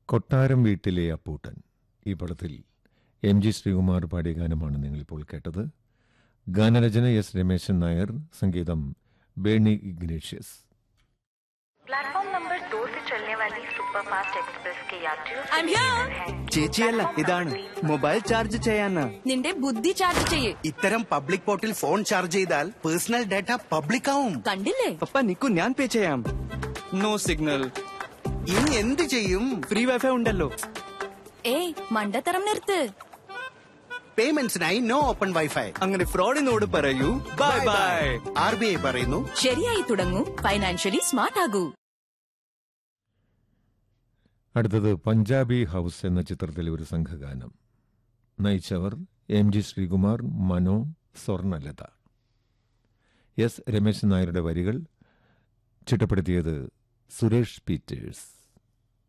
കൊട്ടാരം വീട്ടിലെ അപ്പൂട്ടൻ ഈ പടത്തിൽ എം ജി ശ്രീകുമാർ പാടിയ ഗാനമാണ് നിങ്ങളിപ്പോൾ കേട്ടത് ഗാനരചന എസ് രമേശൻ നായർ സംഗീതം ബേണി ഇഗ്നേഷ്യസ് प्लेटफॉर्म नंबर दो से चलने वाली सुपरफास्ट एक्सप्रेस के यात्रियों से I'm here. निवेदन है ചേച്ചിയല്ല ഇതാണ് മൊബൈൽ ചാർജ് ചെയ്യാനാ നിന്റെ ബുദ്ധി ചാർജ് ചെയ്യേ ഇത്തരം പബ്ലിക് പോർട്ടിൽ ഫോൺ ചാർജ് ചെയ്താൽ പേഴ്സണൽ ഡാറ്റ പബ്ലിക് ആവും കണ്ടില്ലേ പപ്പ നിക്കു ഞാൻ പേ ചെയ്യാം നോ സിഗ്നൽ ഇനി എന്ത് ചെയ്യും ഫ്രീ വൈഫൈ ഉണ്ടല്ലോ ഏയ് മണ്ടത്തരം നിർത്ത് പേയ്മെന്റ്സിനായി നോ ഓപ്പൺ വൈഫൈ അങ്ങനെ ഫ്രോഡിനോട് പറയൂ bye bye R B I പറയുന്നു ശരിയായി തുടങ്ങൂ ഫൈനാൻഷ്യലി സ്മാർട്ട് ആകൂ അടുത്തത് പഞ്ചാബി ഹൗസ് എന്ന ചിത്രത്തിലെ ഒരു സംഘഗാനം നയിച്ചവർ M G Sreekumar Mano Swarnalatha S Rameshan നായരുടെ വരികൾ ചിട്ടപ്പെടുത്തിയത് സുരേഷ് പീറ്റേഴ്സ്